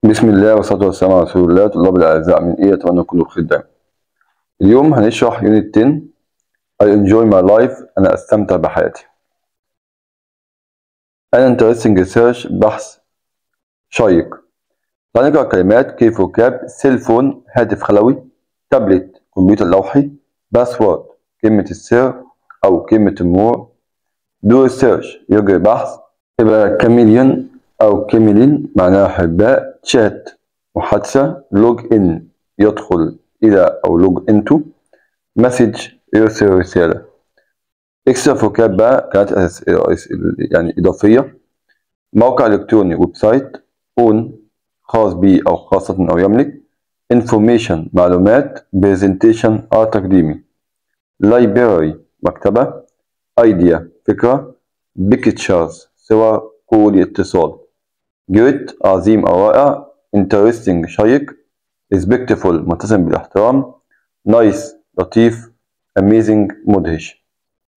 بسم الله والصلاة والسلام على رسول الله طلاب الأعزاء من إيه أتمنى تكونوا بخير دايما اليوم هنشرح يونت 10 I enjoy my life أنا أستمتع بحياتي An interesting research بحث شيق تعال نقرأ كلمات كيف وكاب سيل فون هاتف خلوي تابلت كمبيوتر لوحي باسورد كلمة السر أو كلمة المرور دو ريسيرش يجري بحث يبقى كاميليون أو كاميلين معناها حباء تشات محادثة لوج إن يدخل إلى أو لوج إنتو مسج يرسل رسالة اكسترا فوكاب بقى كانت يعني إضافية موقع إلكتروني ويب سايت اون خاص بي أو خاصة أو يملك information معلومات presentation اه تقديمي library مكتبة idea فكرة pictures صور قول اتصال great عظيم أو رائع interesting شيق respectful متسم بالاحترام nice لطيف amazing مدهش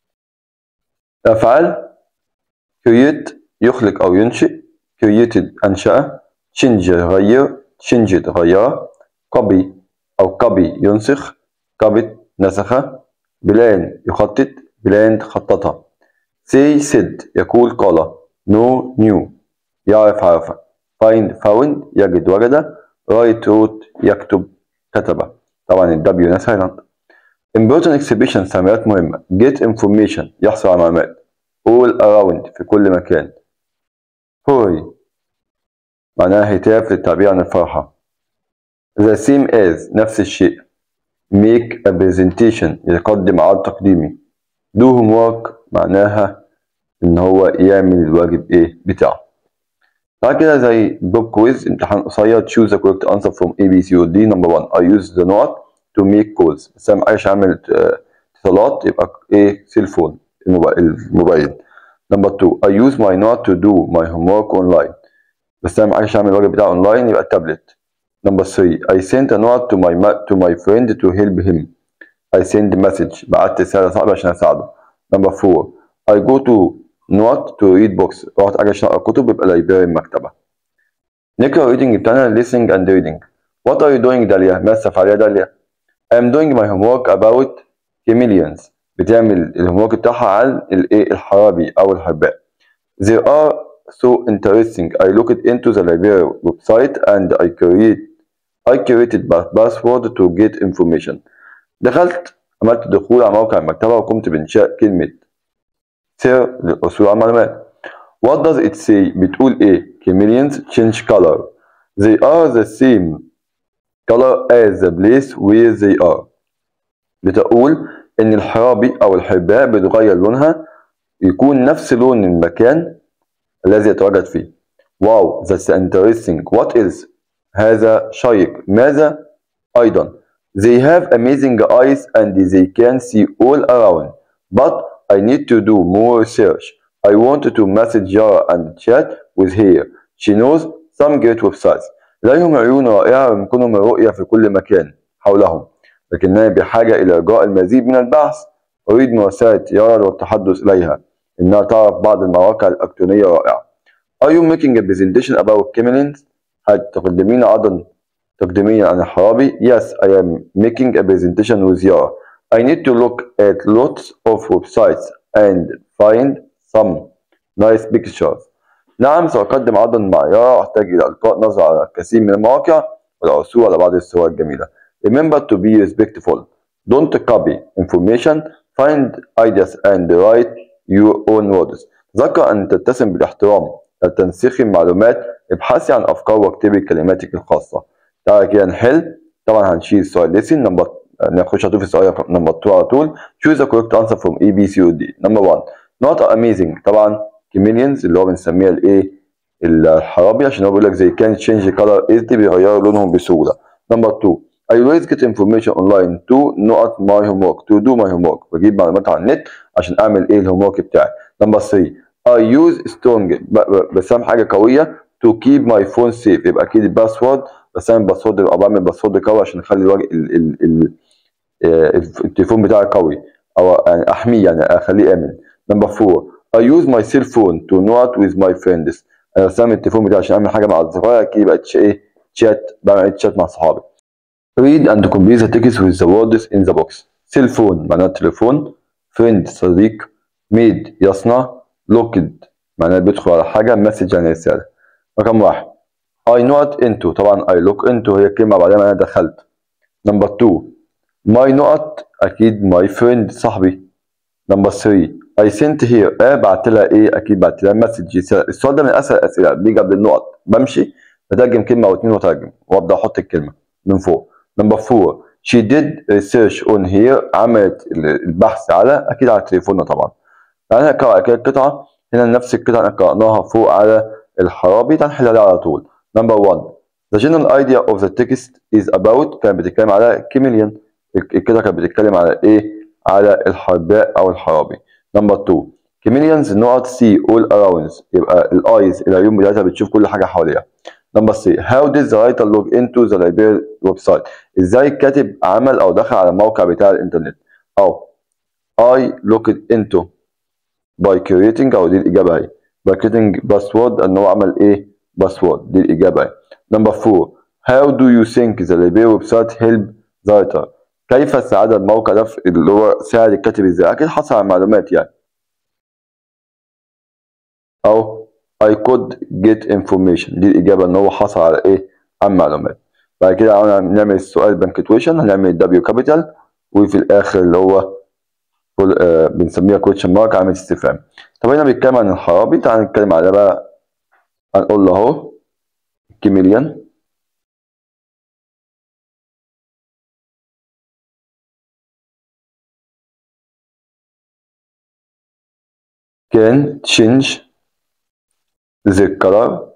أفعال create يخلق أو ينشئ created أنشأ change غير changed غير copy أو copy ينسخ copied نسخ plan يخطط planned خططها say said يقول قال know knew يعرف عرف find found يجد وجد write wrote يكتب كتب طبعا ال W هنا silent important exhibition سمات مهمة get information يحصل على معلومات all around في كل مكان hurry معناها هتاف للتعبير عن الفرحة the same as نفس الشيء make a presentation يقدم عرض تقديمي do homework معناها ان هو يعمل الواجب ايه بتاعه بعد كده زي بوب كويز امتحان قصير choose the correct answer from A B C or D number one I use the note to make calls بس انا عايش اعمل اتصالات يبقى ايه سيلفون الموبايل number two I use my note to do my homework online بس انا عايش اعمل الواجب بتاعي اونلاين يبقى التابلت number three I sent a note to my to my friend to help him I send message بعت رسالة صاحبي عشان اساعده number four I go to not to read books رحت اجي عشان اقرا كتب يبقى library مكتبة نقرا reading بتاعنا listening and reading What are you doing داليا؟ ماذا تفعل يا داليا؟ I'm doing my homework about chameleons بتعمل الهومورك بتاعها عن الايه الحرابي او الحرباء They are so interesting I looked into the library website and I create I created password to get information دخلت عملت دخول على موقع المكتبة وقمت بإنشاء كلمة سر للحصول على المعلومات What does it say؟ بتقول إيه؟ Chameleons change color They are the same color as the place where they are بتقول إن الحرابي أو الحرباء بتغير لونها يكون نفس لون المكان الذي يتواجد فيه واو that's interesting what else هذا شيق ماذا أيضا they have amazing eyes and they can see all around but I need to do more research I wanted to message Yara and chat with her she knows some great websites لديهم عيون رائعة ويمكنهم الرؤية في كل مكان حولهم لكنني بحاجة إلى إجراء المزيد من البحث أريد مراسلة يارا والتحدث إليها إنها تعرف بعض المواقع الإلكترونية رائعة Are you making a presentation about chameleons؟ هل تقدمين عرضا تقديميا عن الحرابي؟ Yes, I am making a presentation with Yara. I need to look at lots of websites and find some nice pictures. نعم سأقدم عرضا مع يارا أحتاج إلى إلقاء نظرة على الكثير من المواقع والعثور على بعض الصور الجميلة. Remember to be respectful. Don't copy information. Find ideas and write your own words. تذكر أن تتسم بالاحترام. لا تنسخي المعلومات. ابحثي عن أفكار واكتبي كلماتك الخاصة. تعالى كده نحل. طبعا هنشيل السؤال listen نمبر نخش على طول في السؤال نمبر 2 على طول. Choose the correct answer from A, B, C, or D. Number 1. Not amazing. طبعا chameleons اللي هو بنسميها الايه الحرابي عشان هو بيقول لك زي كان change color easily بيغيروا لونهم بسهولة. Number 2. I always get information online to not my homework to do my homework بجيب معلومات على النت عشان اعمل ايه الهومورك بتاعي نمبر 3 I use strong بستعمل حاجه قويه to keep my phone safe يبقى اكيد الباسورد بستعمل باسورد يبقى بعمل باسورد قوي عشان اخلي الوجه ال ال ال التليفون بتاعي قوي او يعني احميه يعني اخليه امن نمبر 4 I use my cell phone to not with my friends انا بستعمل التليفون بتاعي عشان اعمل حاجه مع اصدقائي اكيد يبقى ايه chat بعمل chat مع صحابي read and complete the text with the words in the box cell phone معناها تليفون friend صديق made يصنع looked معناها بيدخل على حاجة message يعني رسالة رقم واحد I not into طبعا I look into هي كلمة بعدها معناها دخلت نمبر 2 my not أكيد my friend صاحبي نمبر 3 I sent here اه بعت لها ايه اكيد بعت لها مسج السؤال ده من اسهل الاسئله بيجي قبل النقط بمشي بترجم كلمه او اتنين واترجم وابدا احط الكلمه من فوق نمبر 4 she did research on here عملت البحث على اكيد على تليفوننا طبعا تعالى نقرا كده القطعه هنا نفس القطعه اللي قراناها فوق على الحرابي تعالى نحل عليها على طول نمبر 1 the general idea of the text is about كانت بتتكلم على كيميليان القطعه كانت بتتكلم على ايه على الحرباء او الحرابي نمبر 2 كيميليانز نقط سي اول اراوندز يبقى الايز العيون بتاعتها بتشوف كل حاجه حواليها نمبر 3 هاو did the writer log into the library website ازاي الكاتب عمل او دخل على الموقع بتاع الانترنت او I looked into by creating او دي الاجابه اهي by creating password ان هو عمل ايه باسورد دي الاجابه اهي نمبر 4 how do you think the library website help the writer كيف ساعد الموقع ده في اللي هو ساعد الكاتب ازاي اكيد حصل على معلومات يعني او I could get information دي الإجابة إن هو حصل على إيه؟ عن معلومات. بعد كده هنعمل السؤال بنكتويشن هنعمل دبليو كابيتال وفي الآخر اللي هو آه بنسميها كويشن مارك علامة استفهام. طب هنا بيتكلم عن الحرابي تعال نتكلم على بقى هنقول له أهو كيميليان can change the color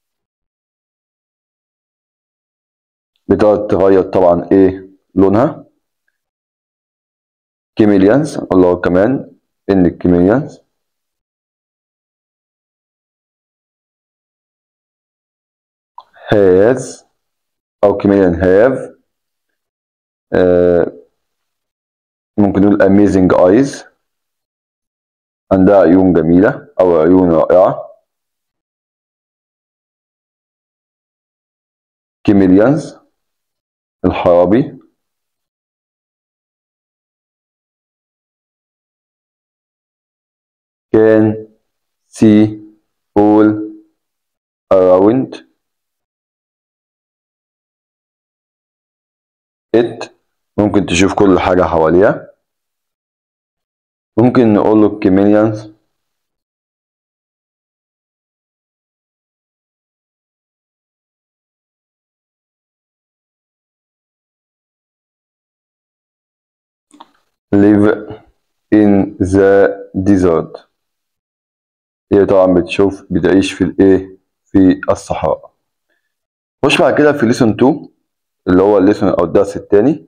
بتقدر تغير طبعا ايه لونها كيميليانز الله كمان ان الكيميليانز has او كيميليان have آه ممكن نقول amazing eyes عندها عيون جميلة أو عيون رائعة كيميليانز الحرابي can see all around it ممكن تشوف كل حاجة حواليها ممكن نقول له كيميليانز live in the desert هي طبعا بتشوف بتعيش في الايه في الصحراء خش بعد كده في ليسون 2 اللي هو الليسون او الدرس الثاني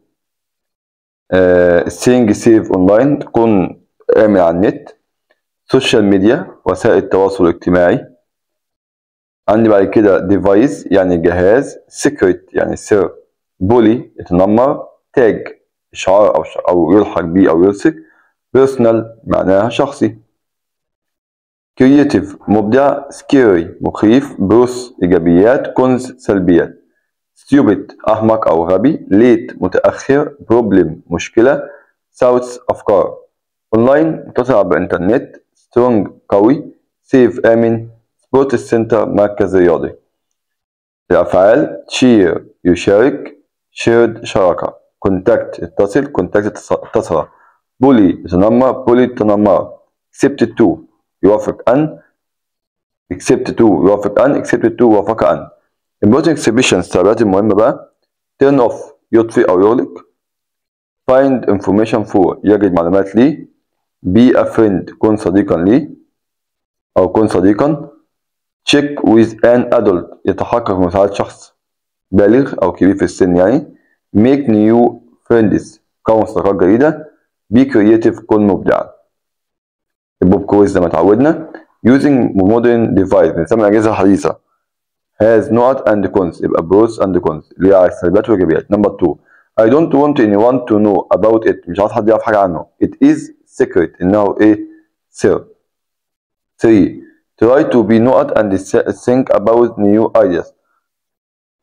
سينج سيف اونلاين تكون آمن على النت سوشيال ميديا وسائل التواصل الاجتماعي عندي بعد كده ديفايس يعني جهاز سيكريت يعني سر بولي يتنمر تاج إشعار أو أو يلحق بيه أو يلصق بيرسونال معناها شخصي كرييتيف مبدع سكيري مخيف بروس إيجابيات كنز سلبيات ستيوبid أحمق أو غبي ليت متأخر بروبلم مشكلة ساوث أفكار أونلاين متصل بالإنترنت سترونج قوي سيف آمن سبورت سنتر مركز رياضي الأفعال تشير يشارك شيرد شراكة كونتاكت اتصل كونتاكت اتصل بولي يتنمر بولي تنمر اكسبت تو يوافق أن اكسبت تو يوافق أن اكسبت تو يوافق أن important exhibitions التعبيرات المهمة بقى turn off يطفي أو يغلق find information for يجد معلومات لي be a friend كن صديقا لي أو كن صديقا check with an adult يتحقق بمساعدة شخص بالغ أو كبير في السن يعني make new friends كون صداقات جديدة be creative كن مبدعا البوب كويس زي ما اتعودنا using modern device بنستعمل الأجهزة الحديثة has not and cons يبقى pros and cons اللي هي سلبيات وإيجابيات نمبر 2 I don't want anyone to know about it مش عايز حد يعرف حاجة عنه it is secret إنه إيه سر 3 try to be not and think about new ideas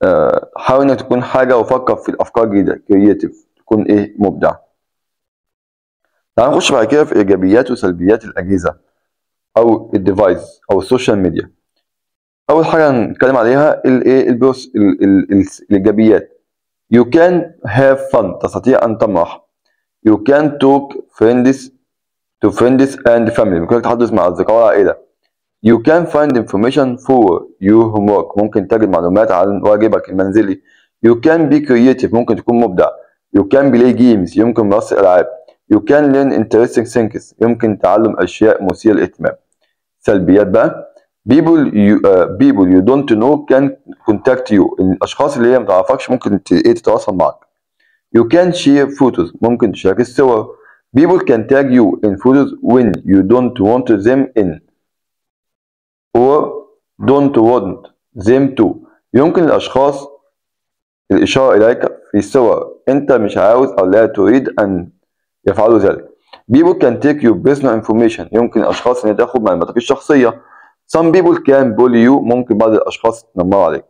آه، حاول انك تكون حاجه وفكر في الافكار الجديده كرييتيف تكون ايه مبدع تعال نخش بعد كده في ايجابيات وسلبيات الاجهزه او الديفايس او السوشيال ميديا اول حاجه نتكلم عليها الايه البروس ال- ال- ال- الايجابيات you can have fun تستطيع ان تمرح you can talk friends to friends and family ممكن تتحدث مع اصدقاء والعائله you can find information for your homework ممكن تجد معلومات عن واجبك المنزلي you can be creative ممكن تكون مبدع you can play games يمكن ممارسة الألعاب you can learn interesting things يمكن تعلم أشياء مثيرة للاهتمام سلبيات بقى people you, uh, people you don't know can contact you الأشخاص اللي هي ما تعرفكش ممكن ت- إيه تتواصل معك you can share photos ممكن تشارك الصور people can tag you in photos when you don't want them in or don't want them to يمكن الأشخاص الإشارة إليك في صور أنت مش عاوز أو لا تريد أن يفعلوا ذلك. People can take your personal information يمكن الأشخاص أن تاخد معلوماتك الشخصية. Some people can bully you ممكن بعض الأشخاص يتنمروا عليك.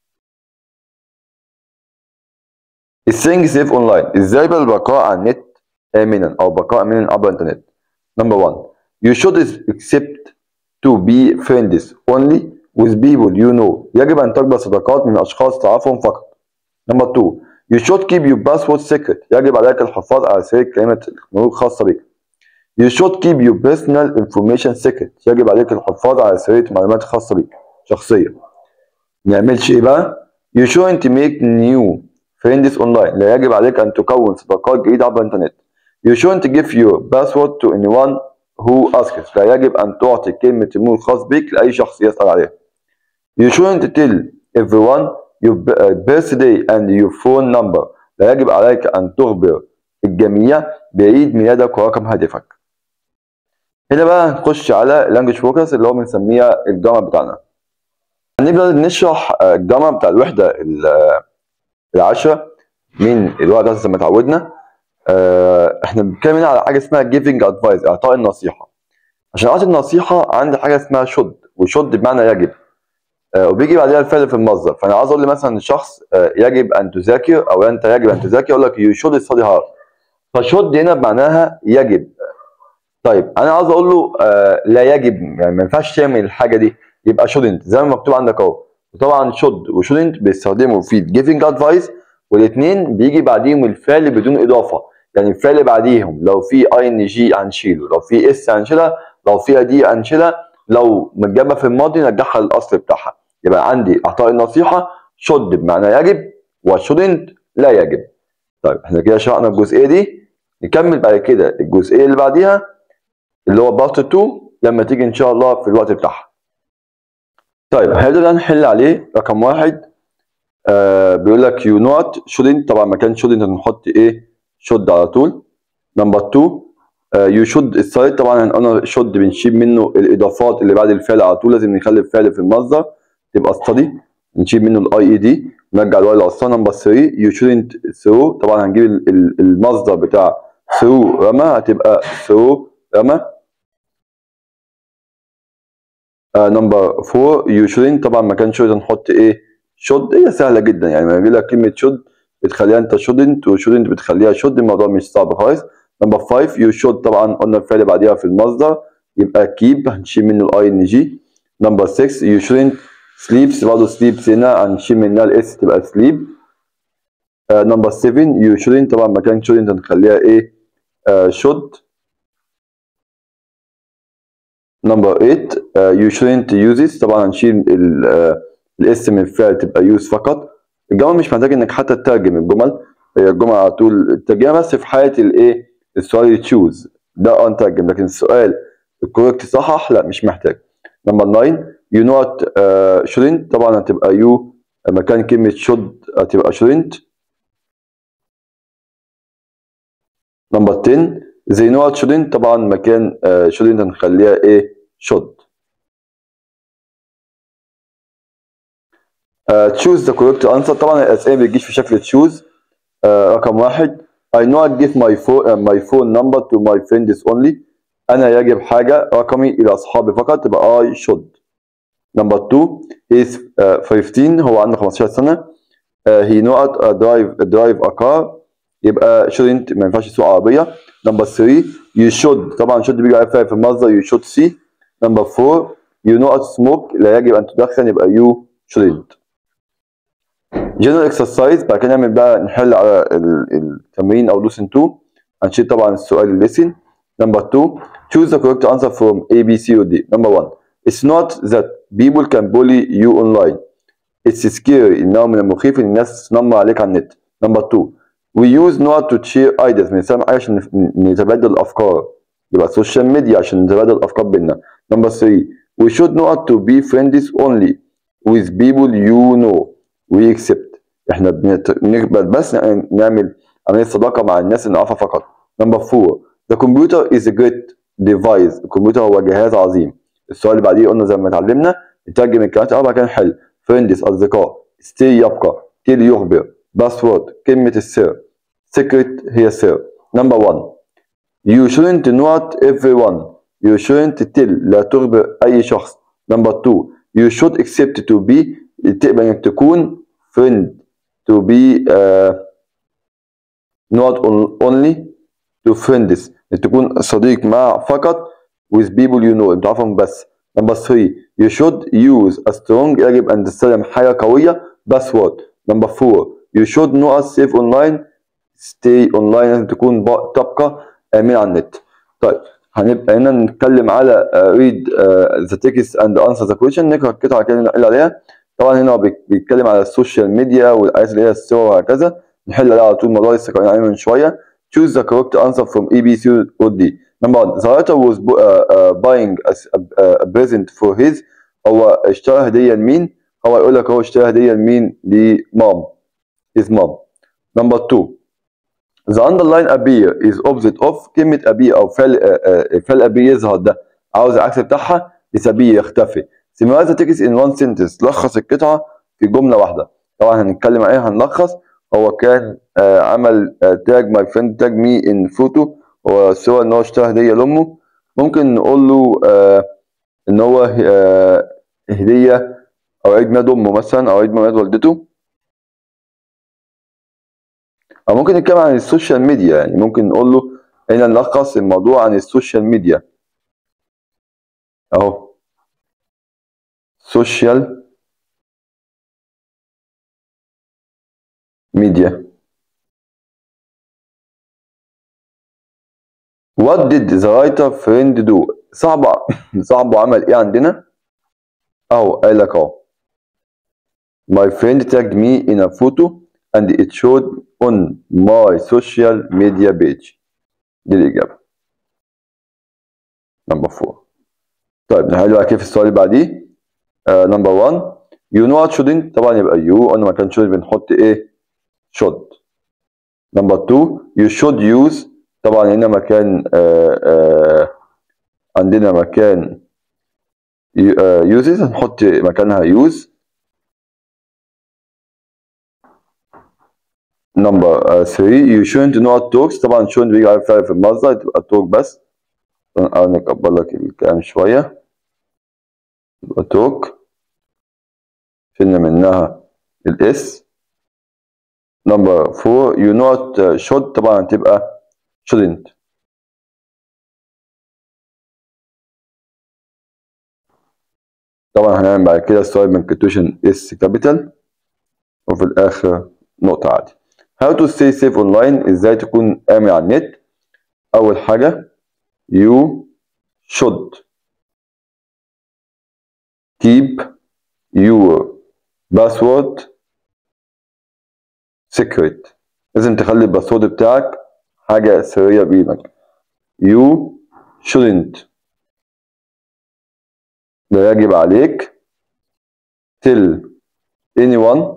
Staying safe online إزاي بقى البقاء على النت آمنا أو بقاء آمنا عبر الإنترنت. Number one you should accept to be friends only with people you know يجب أن تقبل صداقات من أشخاص تعرفهم فقط. Number two you should keep your password secret يجب عليك الحفاظ على سر كلمة المرور الخاصة بك. You should keep your personal information secret يجب عليك الحفاظ على سرية معلومات خاصة بك شخصية. نعملش إيه بقى؟ You shouldn't make new friends online لا يجب عليك أن تكون صداقات جديدة عبر الإنترنت. You shouldn't give your password to anyone who asks لا يجب أن تعطي كلمة المرور الخاص بك لأي شخص يسأل عليها. You shouldn't tell everyone your b- uh, birthday and your phone number لا يجب عليك أن تخبر الجميع بعيد ميلادك ورقم هاتفك. هنا بقى نخش على اللانجوج فوكس اللي هو بنسميها الجرامر بتاعنا. هنبدأ نشرح آه، الجرامر بتاع الوحدة ال- آه، العاشرة من الوقت ده زي ما اتعودنا. آه، احنا بنتكلم هنا على حاجة اسمها giving advice إعطاء النصيحة. عشان أعطي النصيحة عندي حاجة اسمها should وshould بمعنى يجب. آه، وبيجي بعدها الفعل في المصدر فانا عاوز اقول مثلا لشخص آه، يجب ان تذاكر او انت يجب ان تذاكر اقول لك you should study hard فشود هنا بمعناها يجب طيب انا عاوز اقول له آه، لا يجب يعني ما ينفعش تعمل الحاجه دي يبقى shouldn't زي ما مكتوب عندك اهو وطبعا should وshouldn't بيستخدموا في giving advice والاثنين بيجي بعديهم الفعل بدون اضافه يعني الفعل اللي بعديهم لو في اي ان جي هنشيله لو في اس هنشيلها لو فيها دي هنشيلها لو متجابه في الماضي نرجعها للاصل بتاعها يبقى عندي اعطاء النصيحه should بمعنى يجب وshouldn't لا يجب طيب احنا كده شرحنا الجزئيه دي نكمل بعد كده الجزئيه اللي بعديها اللي هو بارت 2 لما تيجي ان شاء الله في الوقت بتاعها طيب هنبدا بقى نحل عليه رقم واحد آه بيقول لك يو نوت shouldn't طبعا مكان shouldn't هنحط ايه should على طول نمبر 2 يو شود السايد طبعا انا شود بنشيل منه الاضافات اللي بعد الفعل على طول لازم نخلي الفعل في المصدر تبقى study نشيل منه الاي اي دي نرجع الواي لاصلها نمبر 3 يو شودنت ثرو طبعا هنجيب ال- ال- المصدر بتاع ثرو رمى هتبقى ثرو رمى نمبر 4 يو شودنت طبعا مكان شود هنحط ايه شود هي سهله جدا يعني لما يجي لك كلمه شود بتخليها انت شودنت وشودنت بتخليها شود الموضوع مش صعب خالص نمبر 5 يو شود طبعا قلنا الفعل بعديها في المصدر يبقى كيب هنشيل منه الاي ان جي نمبر 6 يو شودنت سليبس برضه سليبس هنا هنشيل منها الاس تبقى سليب نمبر 7 يو شودنت طبعا مكان شودنت هنخليها ايه شود نمبر 8 يو شودنت يوزز طبعا هنشيل الاس من الفعل تبقى يوز فقط الجمل مش محتاج انك حتى تترجم الجمل هي الجمل على طول الترجمه بس في حاله الايه السؤال تشوز ده اه نترجم لكن السؤال الكوريكت صحح لا مش محتاج نمبر 9 يو نوت شودنت طبعا هتبقى يو مكان كلمه شود هتبقى شودنت نمبر 10 زي نوت شودنت طبعا مكان شودنت هنخليها ايه شود تشوز ذا كوريكت انسر طبعا الاسئله ما بتجيش في شكل تشوز رقم واحد I not give my phone uh, my phone number to my friends only أنا يجب حاجة رقمي إلى أصحابي فقط تبقى I should. Number two is uh, 15 هو عنده 15 سنة. هي نقط درايف درايف ا كار يبقى shouldn't ما ينفعش يسوق عربيه نمبر 3 you should طبعا should بيجي على فعل في المصدر you should see نمبر 4 you not smoke لا يجب ان تدخن يبقى you shouldn't general exercise بعد كده نعمل بقى نحل على التمرين او lesson 2 هنشيل طبعا السؤال الليسن نمبر 2 choose the correct answer from A B C or D number 1 it's not that people can bully you online it's scary انه من المخيف ان الناس تنمر عليك على النت نمبر 2 we use not to share ideas بنستخدم حاجه عشان نتبادل الافكار يبقى السوشيال ميديا عشان نتبادل الافكار بينا نمبر 3 we should not to be friends only with people you know we accept احنا بنقبل بس نعمل عمليه صداقه مع الناس اللي نعرفها فقط نمبر 4 the computer is a great device الكمبيوتر هو جهاز عظيم السؤال اللي بعديه قلنا زي ما اتعلمنا نترجم الكلمات الاربعه كان حل friends اصدقاء stay يبقى till يخبر باسورد كلمه السر secret هي سر نمبر 1 you shouldn't not everyone you shouldn't tell لا تخبر اي شخص نمبر 2 you should accept to be تقبل انك تكون friend to be uh, not only to friends تكون صديق مع فقط with people you know تعرفهم بس number 3 you should use a strong يجب أن تستخدم حاجة قوية password number 4 you should not save online stay online لازم تكون تبقى آمن على النت طيب هنبقى هنا نتكلم على uh, read uh, the text and answer the question نقرا القطعة كده اللي عليها طبعا هنا بيتكلم على السوشيال ميديا والآيات اللي هي الصور وهكذا نحل عليها على طول الموضوع لسه قايلين عليه من شوية choose the correct answer from A, B, C, or D. Number one, the writer was uh, uh, buying a, a, a present for his هو اشترى هدية لمين؟ هو يقول لك هو اشترى هدية لمين؟ لمام his mom. Number two, the underline appear is opposite of كلمة appear أو فعل uh, فعل appear يظهر ده عاوز العكس بتاعها disappear يختفي. summarize the text in one sentence لخص القطعة في جملة واحدة. طبعا هنتكلم عليها هنلخص هو كان آه عمل تاج ماي فريند تاج مي ان فوتو هو صور ان هو اشترى هديه لامه ممكن نقول له آه ان هو آه هديه او عيد ميلاد امه مثلا او عيد ميلاد والدته او ممكن نتكلم عن السوشيال ميديا يعني ممكن نقول له هنا نلخص الموضوع عن السوشيال ميديا اهو سوشيال media. What did the writer friend do? صاحبه صاحبه عمل ايه عندنا؟ اهو قال لك اهو. My friend tagged me in a photo and it showed on my social media page. دي الإجابة. نمبر 4. طيب نحل بقى كيف السؤال اللي بعديه؟ نمبر 1 You know what shouldn't طبعا يبقى you قلنا ما كان should بنحط ايه؟ should number two you should use طبعا هنا مكان آآ آآ عندنا مكان uses هنحط مكانها use number three you shouldn't not talk طبعا shouldn't بيجي على فعل في المصدر تبقى talk بس أنا نكبر لك الكلام شوية يبقى talk شلنا منها الاس نمبر 4 you not should طبعا تبقى shouldn't طبعا هنعمل بعد كده السؤال من كتوشن اس كابيتال وفي الاخر نقطة عادي how to stay safe online ازاي تكون امن على النت اول حاجة you should keep your password secret لازم تخلي الباسورد بتاعك حاجة سرية بإيدك you shouldn't لا يجب عليك tell anyone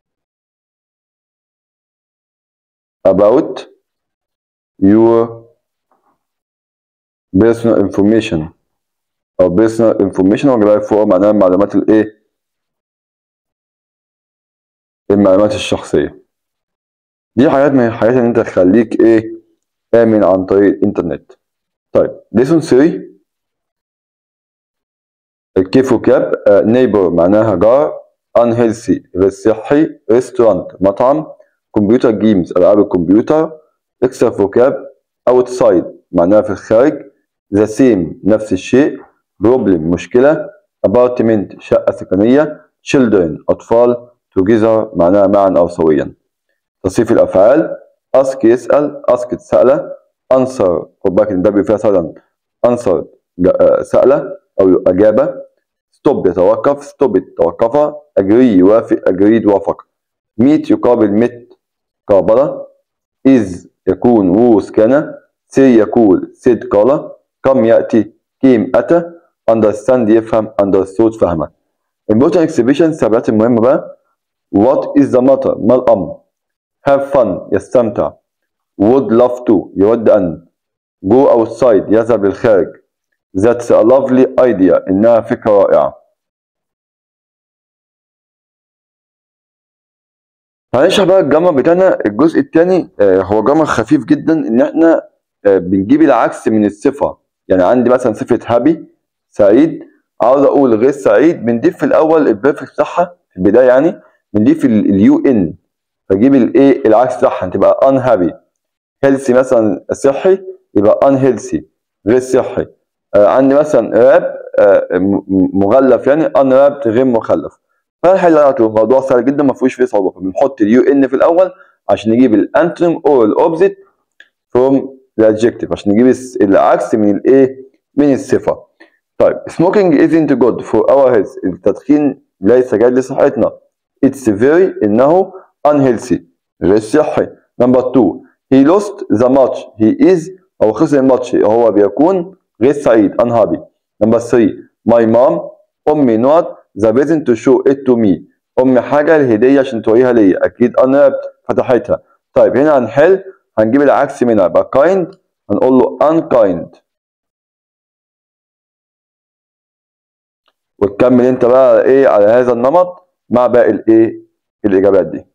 about your personal information أو personal information هو جايبها فوق معناها المعلومات الإيه؟ المعلومات الشخصية دي حاجات من الحاجات اللي انت تخليك ايه امن عن طريق الانترنت طيب ليسون 3 الكيفو كاب نيبر معناها جار unhealthy غير صحي restaurant مطعم كمبيوتر جيمز ألعاب الكمبيوتر extra vocab outside معناها في الخارج the same نفس الشيء problem مشكلة apartment شقة سكنية children أطفال together معناها معا أو سويا تصريف الأفعال ask يسأل asked سألة answer خد بالك إن ده بيبقى فيها سألة answered سألة أو أجابة stop يتوقف stop توقف agree يوافق agreed وافق meet يقابل met قابل is يكون was كان say يقول said قال come يأتي came أتى understand يفهم understood فهمه important exhibition السبعات المهمة بقى what is the matter ما الأمر have fun يستمتع would love to يود أن go outside يذهب للخارج that's a lovely idea إنها فكرة رائعة هنشرح بقى الجمع بتاعنا الجزء الثاني هو جمع خفيف جدا ان احنا آه، بنجيب العكس من الصفة يعني عندي مثلا صفة هابي سعيد عاوز اقول غير سعيد بنضيف في الاول البريفكس بتاعها في البداية يعني بنضيف اليو ان فاجيب الايه العكس بتاعها تبقى unhappy هيلثي مثلا صحي يبقى unhealthy غير صحي آه عندي مثلا راب آه م- م- مغلف يعني unwrapped غير مخلف فالحل على طول الموضوع سهل جدا ما فيهوش فيه صعوبه فبنحط اليو ان في الاول عشان نجيب الانتونيم او الاوبزيت فروم الادجكتيف عشان نجيب الس- العكس من الايه من الصفه طيب smoking isn't good for our health التدخين ليس جيد لصحتنا it's very انه unhealthy غير صحي نمبر 2 he lost the match he is او خسر الماتش هو بيكون غير سعيد unhappy نمبر 3 my mom امي نوت the present to show it to me امي حاجه الهديه عشان توريها ليا اكيد انا فتحتها طيب هنا هنحل هنجيب العكس منها يبقى kind هنقول له unkind وتكمل انت بقى ايه على هذا النمط مع باقي الايه الاجابات دي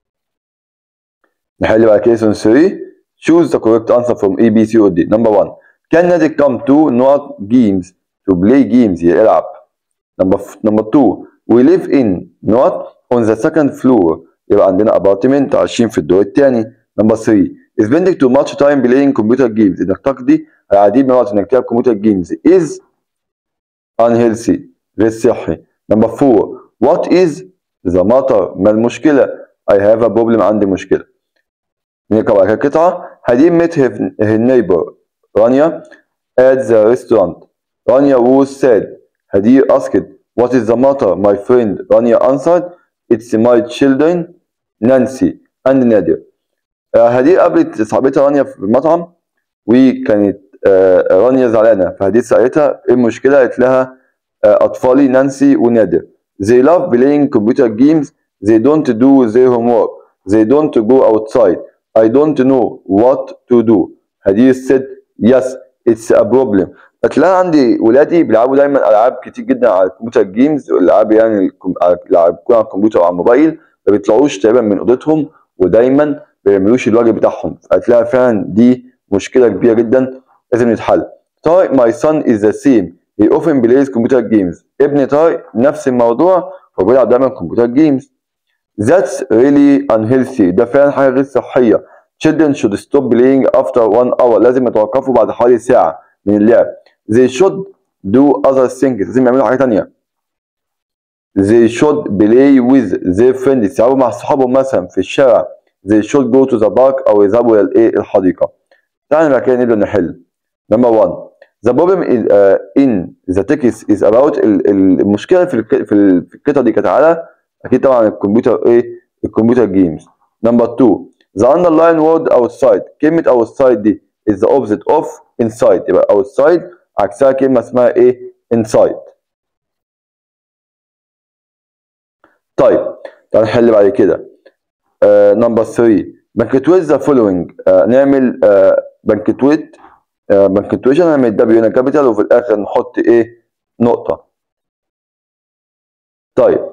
نحل بقى كيس 3 choose the correct answer from A B C or D number 1 can Nadik come to not games to play games يلعب number f- number 2 we live in not on the second floor يبقى عندنا apartment عايشين في الدور الثاني number 3 spending too much time playing computer games انك تقضي العديد من الوقت انك تلعب كمبيوتر جيمز is unhealthy غير صحي number 4 what is the matter ما المشكلة I have a problem عندي مشكلة نرجع بعد كده قطعة هديم met her, her neighbor رانيا at the restaurant رانيا was sad هدير asked what is the matter my friend رانيا answered it's my children Nancy and نادر آه، هدير قابلت صاحبتها رانيا في المطعم وكانت آه، رانيا زعلانة فهدير سألتها ايه المشكلة قالت لها آه، أطفالي نانسي ونادر they love playing computer games they don't do their homework they don't go outside I don't know what to do هدير said yes it's a problem قالت لها عندي ولادي بيلعبوا دايما العاب كتير جدا على الكمبيوتر جيمز الالعاب يعني الكم- على- العاب بتكون على الكمبيوتر او على الموبايل ما بيطلعوش تقريبا من اوضتهم ودايما ما بيعملوش الواجب بتاعهم قالت لها فعلا دي مشكله كبيره جدا لازم نتحل طارق my son is the same he often plays computer games ابن طارق نفس الموضوع هو بيلعب دايما كمبيوتر جيمز That's really unhealthy ده فعلا حاجة غير صحية Children should stop playing after one hour لازم يتوقفوا بعد حوالي ساعة من اللعب They should do other things لازم يعملوا حاجة تانية They should play with their friends يلعبوا مع صحابهم مثلا في الشارع They should go to the park أو يذهبوا إلى الإيه الحديقة تعالى بقى كده نبدأ نحل Number one The problem is, uh, in the text is about ال- ال- المشكلة في الك- في ال- في القطعة دي كانت على أكيد طبعا الكمبيوتر إيه الكمبيوتر جيمز Number two The underline word outside كلمة outside دي is the opposite of inside يبقى outside عكسها كلمة اسمها إيه inside طيب تعال نحل بعد كده نمبر 3 بنكتويت ذا فولوينج نعمل بنكتويت بنكتويشن نعمل دبليو هنا كابيتال وفي الاخر نحط ايه نقطة طيب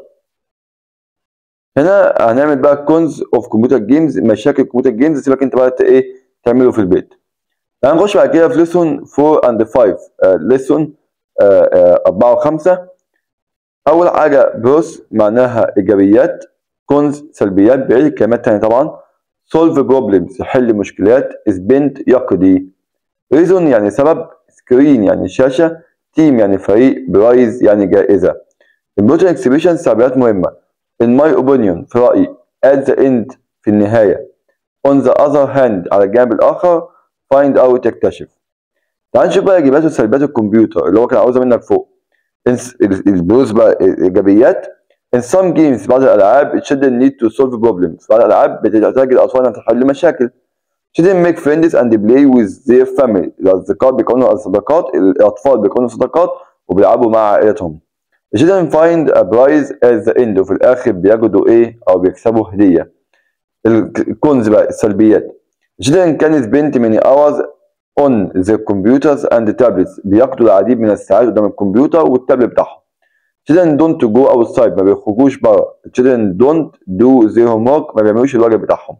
هنا هنعمل بقى كونز اوف كمبيوتر جيمز مشاكل كمبيوتر جيمز سيبك انت بقى ت- ايه تعمله في البيت هنخش بعد كده في ليسون 4 اند 5 ليسون 4 و5 اول حاجه بروس معناها ايجابيات كونز سلبيات بعيد الكلمات تاني طبعا solve problems يحل مشكلات spend يقضي reason يعني سبب screen يعني شاشه تيم يعني فريق برايز يعني جائزه important exhibition سببيات مهمه in my opinion في رايي at the end في النهايه on the other hand على الجانب الاخر find out تكتشف تعال نشوف بقى ايجابيات وسلبيات الكمبيوتر اللي هو كان عاوزها منك فوق البروز بقى ايجابيات in some games بعض الالعاب it shouldn't need to solve problems بعض الالعاب بتحتاج الاطفال ان تحل مشاكل shouldn't make friends and play with their family الاصدقاء بيكونوا صداقات الاطفال بيكونوا صداقات وبيلعبوا مع عائلتهم shouldn't find a prize at the end وفي الاخر بيجدوا ايه او بيكسبوا هديه الكونز بقى السلبيات shouldn't can spend many hours on the computers and tablets بيقضوا العديد من الساعات قدام الكمبيوتر والتابلت بتاعهم children don't go outside ما بيخرجوش بره children don't do their homework ما بيعملوش الواجب بتاعهم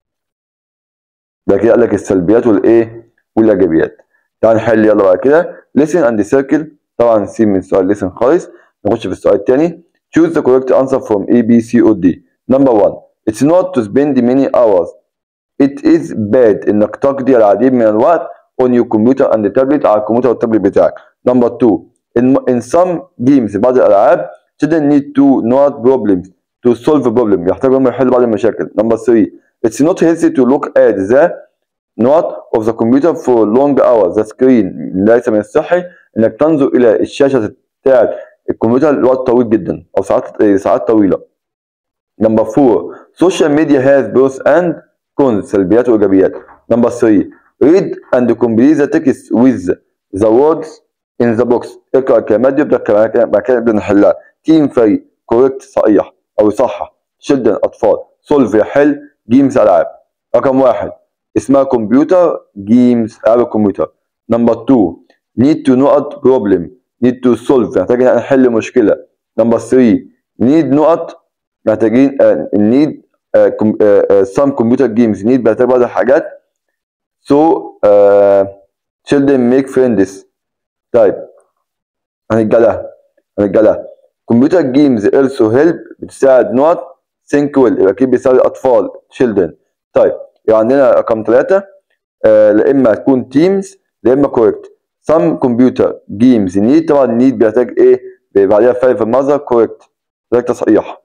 ده كده قال لك السلبيات والايه والايجابيات تعال نحل يلا بقى كده listen and circle طبعا نسيب من السؤال listen خالص نخش في السؤال الثاني choose the correct answer from A B C or D number one it's not to spend many hours it is bad انك تقضي العديد من الوقت on your computer and tablet على الكمبيوتر والتابلت بتاعك number two in, in some games بعض الالعاب shouldn't need to know problems to solve a problem يحتاج هم يحلوا بعض المشاكل number three it's not healthy to look at the note of the computer for long hours the screen ليس من الصحي انك تنظر الى الشاشه بتاعت الكمبيوتر لوقت طويل جدا او ساعات ساعات طويله number four social media has both and cons سلبيات وايجابيات number three read and complete the text with the words in the box اقرا الكلمات دي بعد كده نبدا نحلها تيم فريق كوريكت صحيح او يصحح children اطفال solve يحل جيمز العاب رقم واحد اسمها كمبيوتر جيمز العاب الكمبيوتر نمبر 2 need to know problem need to solve محتاج ان نحل مشكله نمبر 3 need نقط محتاجين uh, need uh, com, uh, uh, some computer games need بيحتاج بعض الحاجات so uh, children make friends طيب هنتجلها هنتجلها كمبيوتر جيمز also help بتساعد نقط think well يبقى اكيد بيساعد الاطفال children طيب يبقى عندنا رقم ثلاثة آه لا اما تكون تيمز لا اما كوريكت some computer games need طبعا need بيحتاج ايه بعدها فايف المذر كوريكت ده تصحيح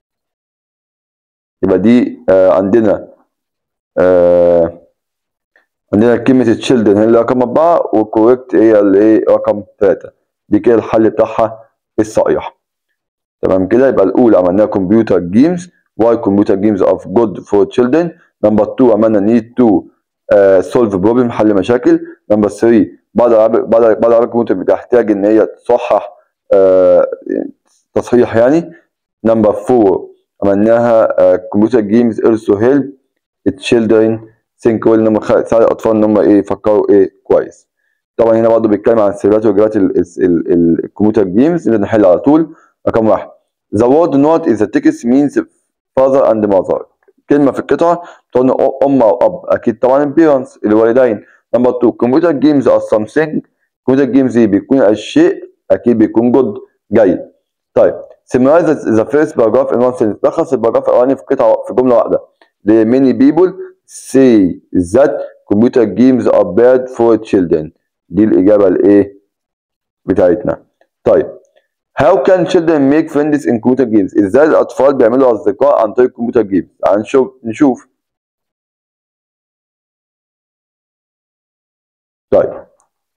يبقى دي آه عندنا آه عندنا كلمة تشيلدرن هي اللي رقم أربعة وكوريكت هي اللي إيه رقم ثلاثة دي كده الحل بتاعها الصحيح تمام كده يبقى الأولى عملناها كمبيوتر جيمز واي كمبيوتر جيمز اوف جود فور تشيلدرن نمبر 2 عملنا نيد تو سولف بروبلم حل مشاكل نمبر 3 بعض العاب بعض بعض العاب الكمبيوتر بتحتاج ان هي تصحح uh, تصحيح يعني نمبر 4 عملناها كمبيوتر جيمز also help children think well انهم تساعد الاطفال ان هم ايه يفكروا ايه كويس طبعا هنا برضه بيتكلم عن سلبيات وايجابيات الكمبيوتر جيمز نقدر نحل على طول رقم واحد The word not is a text means father and mother كلمة في القطعة بتقول أم أو أب أكيد طبعا parents الوالدين نمبر 2 computer games are something computer games بيكون الشيء أكيد بيكون good جيد طيب summarize the first paragraph in one sentence لخص الباراجراف الأولاني في قطعة في جملة واحدة The many people say that computer games are bad for children دي الإجابة الإيه بتاعتنا طيب How can children make friends in computer games؟ ازاي الاطفال بيعملوا اصدقاء عن طريق الكمبيوتر جيمز؟ هنشوف نشوف. طيب.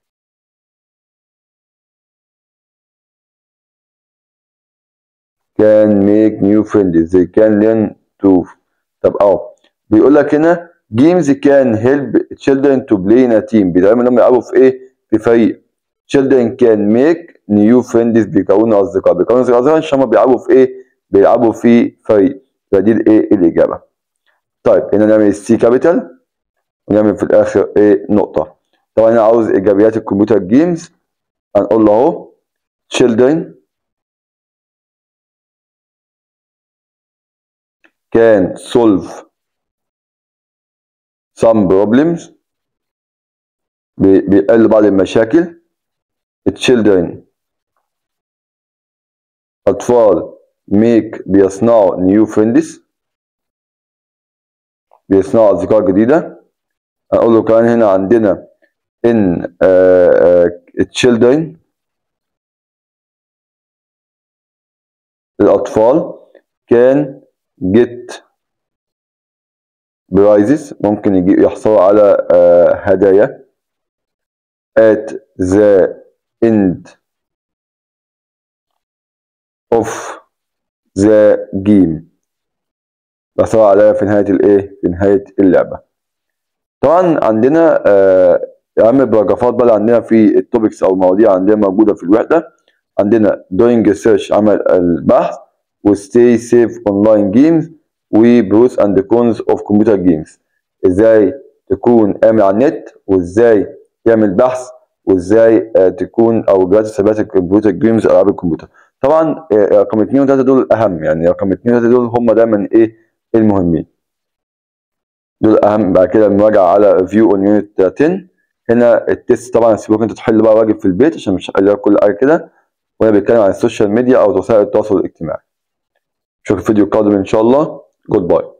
Can make new friends. They can learn to. طب اه بيقول لك هنا games can help children to play in a team بيدعموا انهم يلعبوا في ايه؟ في فريق. children can make new friends بيكونوا اصدقاء بيكونوا اصدقاء عشان هم بيلعبوا في ايه؟ بيلعبوا في فريق فدي الايه الاجابه. طيب هنا نعمل سي كابيتال ونعمل في الاخر ايه نقطه. طبعا انا عاوز ايجابيات الكمبيوتر جيمز هنقول له اهو children can solve some problems بيحل بعض المشاكل children أطفال make بيصنعوا new friends بيصنعوا أصدقاء جديدة هنقول له كمان هنا عندنا in uh, uh, children الأطفال can get prizes ممكن يجي يحصلوا على uh, هدايا at the end of the game يحصلوا عليها في نهاية الإيه؟ في نهاية اللعبة. طبعا عندنا آه أهم البراجرافات بقى عندنا في التوبكس أو المواضيع عندنا موجودة في الوحدة عندنا doing research عمل البحث و stay safe online games و pros and cons of computer games ازاي تكون آمن على النت وازاي تعمل بحث وازاي آه تكون او جهاز حسابات الكمبيوتر جيمز العاب الكمبيوتر طبعا آه رقم اثنين وثلاثه دول اهم يعني رقم اثنين وثلاثه دول هم دايما ايه المهمين دول اهم بعد كده المراجعه على فيو اون يونت 10 هنا التست طبعا سيبوك انت تحل بقى واجب في البيت عشان مش هقول كل حاجه كده وانا بتكلم عن السوشيال ميديا او وسائل التواصل الاجتماعي اشوفك في فيديو قادم ان شاء الله جود باي